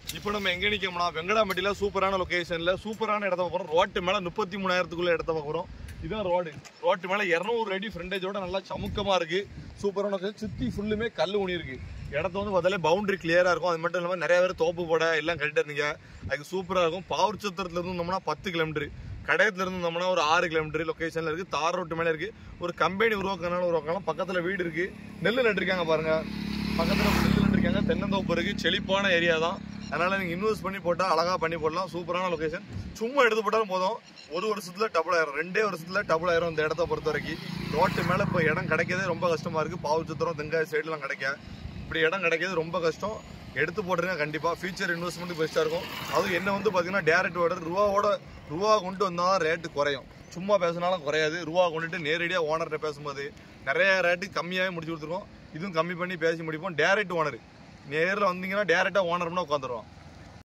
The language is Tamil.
இப்போ நம்ம எங்க நிக்கோம்னா வெங்கடாம்பட்டியில சூப்பரான லொகேஷன்ல சூப்பரான இடத்த போறோம் ரோட்டு மேல முப்பத்தி மூணாயிரத்துக்குள்ள இடத்த போறோம் இதான் ரோடு ரோட்டு மேல இருநூறு அடி ஃப்ரண்டேஜோட நல்லா சமுக்கமா இருக்கு சூப்பரான location. சுத்தி ஃபுல்லுமே கல் ஊனி இருக்கு இடத்த வந்து பார்த்தாலே பவுண்டரி கிளியரா இருக்கும் அது மட்டும் இல்லாம நிறைய பேர் தோப்பு போட எல்லாம் கட்டிட்டு இருந்தீங்க அதுக்கு சூப்பரா இருக்கும் பாவூர் சத்திரத்துல இருந்து இருந்தோம்னா பத்து கிலோமீட்டர் கடையத்துல இருந்து இருந்தோம்னா ஒரு ஆறு கிலோமீட்டர் லொகேஷன்ல இருக்கு தார் ரோட்டு மேல இருக்கு ஒரு கம்பெனி உருவாக்கனால உருவாக்கலாம் பக்கத்துல வீடு இருக்கு நெல் நட்டுருக்காங்க பாருங்க பக்கத்துல நெல் நட்டுருக்காங்க தென்னந்தோப்பு இருக்கு செழிப்பான ஏரியா தான் அதனால நீங்க இன்வெஸ்ட் பண்ணி போட்டா அழகா பண்ணி போடலாம் சூப்பரான லொகேஷன் சும்மா எடுத்து போட்டாலும் போதும் ஒரு வருஷத்துல டபுள் ஆயிரும் ரெண்டே வருஷத்துல டபுள் ஆயிரும் இந்த இடத்த பொறுத்த வரைக்கும் ரோட்டு மேல இப்போ இடம் கிடைக்கிறதே ரொம்ப கஷ்டமா இருக்கு பாவூர் சுத்திரம் தெங்காய் சைடுலாம் கிடைக்க இப்படி இடம் கிடைக்கிறது ரொம்ப கஷ்டம் எடுத்து போட்டுருங்க கண்டிப்பா ஃபியூச்சர் இன்வெஸ்ட்மெண்ட் பெஸ்ட்டாக இருக்கும் அதுவும் என்ன வந்து பார்த்தீங்கன்னா டேரக்ட் ஆர்டர் ரூபாவோட ரூபா கொண்டு வந்தால் தான் ரேட்டு குறையும் சும்மா பேசினாலும் குறையாது ரூபா கொண்டுட்டு நேரடியாக ஓனர்கிட்ட பேசும்போது நிறைய ரேட்டு கம்மியாகவே முடிச்சு கொடுத்துருக்கோம் இதுவும் கம்மி பண்ணி பேசி முடிப்போம் டேரக்ட் ஓனர் நேரில் வந்தீங்கன்னா டேரெக்டாக ஓனர்னா உட்காந்துருவோம்